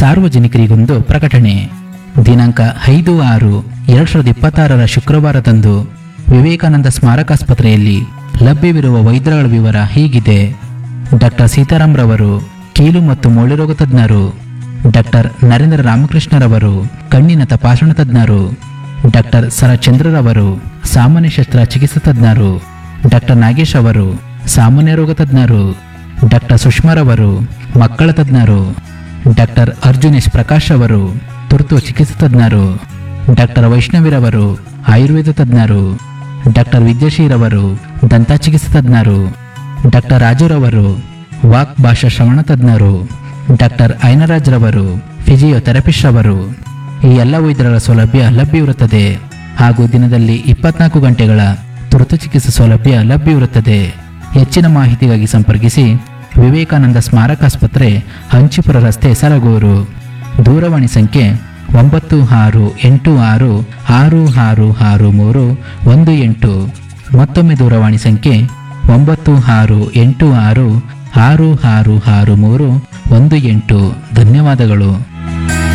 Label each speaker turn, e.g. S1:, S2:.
S1: ಸಾರ್ವಜನಿಕರಿಗೊಂದು ಪ್ರಕಟಣೆ ದಿನಾಂಕ ಐದು ಆರು ಎರಡ್ ಸಾವಿರದ ಇಪ್ಪತ್ತಾರರ ಶುಕ್ರವಾರದಂದು ವಿವೇಕಾನಂದ ಸ್ಮಾರಕಾಸ್ಪತ್ರೆಯಲ್ಲಿ ಲಭ್ಯವಿರುವ ವೈದ್ಯರುಗಳ ವಿವರ ಹೀಗಿದೆ ಡಾಕ್ಟರ್ ಸೀತಾರಾಮ್ ರವರು ಕೀಲು ಮತ್ತು ಮೂಳೆ ರೋಗ ತಜ್ಞರು ಡಾಕ್ಟರ್ ನರೇಂದ್ರ ರಾಮಕೃಷ್ಣರವರು ಕಣ್ಣಿನ ತಪಾಸಣಾ ತಜ್ಞರು ಡಾಕ್ಟರ್ ಸರಚಂದ್ರರವರು ಸಾಮಾನ್ಯ ಶಸ್ತ್ರ ಚಿಕಿತ್ಸಾ ತಜ್ಞರು ಡಾಕ್ಟರ್ ನಾಗೇಶ್ ಅವರು ಸಾಮಾನ್ಯ ರೋಗ ತಜ್ಞರು ಡಾಕ್ಟರ್ ಸುಷ್ಮಾರವರು ಮಕ್ಕಳ ತಜ್ಞರು ಡಾಕ್ಟರ್ ಅರ್ಜುನೇಶ್ ಪ್ರಕಾಶ್ ಅವರು ತುರ್ತು ಚಿಕಿತ್ಸಾ ತಜ್ಞರು ಡಾಕ್ಟರ್ ವೈಷ್ಣವಿರವರು ಆಯುರ್ವೇದ ತಜ್ಞರು ಡಾಕ್ಟರ್ ವಿದ್ಯಾಶೀರವರು ದಂತ ಚಿಕಿತ್ಸಾ ತಜ್ಞರು ಡಾಕ್ಟರ್ ರಾಜುರವರು ವಾಕ್ ಭಾಷಾ ಶ್ರವಣ ತಜ್ಞರು ಡಾಕ್ಟರ್ ಐನರಾಜ್ ರವರು ಫಿಸಿಯೋಥೆರಪಿಸ್ಟ್ ರವರು ಈ ಎಲ್ಲ ವೈದ್ಯರ ಸೌಲಭ್ಯ ಲಭ್ಯವಿರುತ್ತದೆ ಹಾಗೂ ದಿನದಲ್ಲಿ ಇಪ್ಪತ್ನಾಲ್ಕು ಗಂಟೆಗಳ ತುರ್ತು ಚಿಕಿತ್ಸಾ ಸೌಲಭ್ಯ ಲಭ್ಯವಿರುತ್ತದೆ ಹೆಚ್ಚಿನ ಮಾಹಿತಿಗಾಗಿ ಸಂಪರ್ಕಿಸಿ ವಿವೇಕಾನಂದ ಸ್ಮಾರಕಾಸ್ಪತ್ರೆ ಹಂಚಿಪುರ ರಸ್ತೆ ಸರಗೂರು ದೂರವಾಣಿ ಸಂಖ್ಯೆ ಒಂಬತ್ತು ಆರು ಎಂಟು ಆರು ಆರು ಆರು ಆರು ಮೂರು ಒಂದು ಎಂಟು ಮತ್ತೊಮ್ಮೆ ದೂರವಾಣಿ ಸಂಖ್ಯೆ ಒಂಬತ್ತು ಆರು ಎಂಟು ಆರು ಆರು ಆರು ಆರು ಮೂರು ಒಂದು ಎಂಟು ಧನ್ಯವಾದಗಳು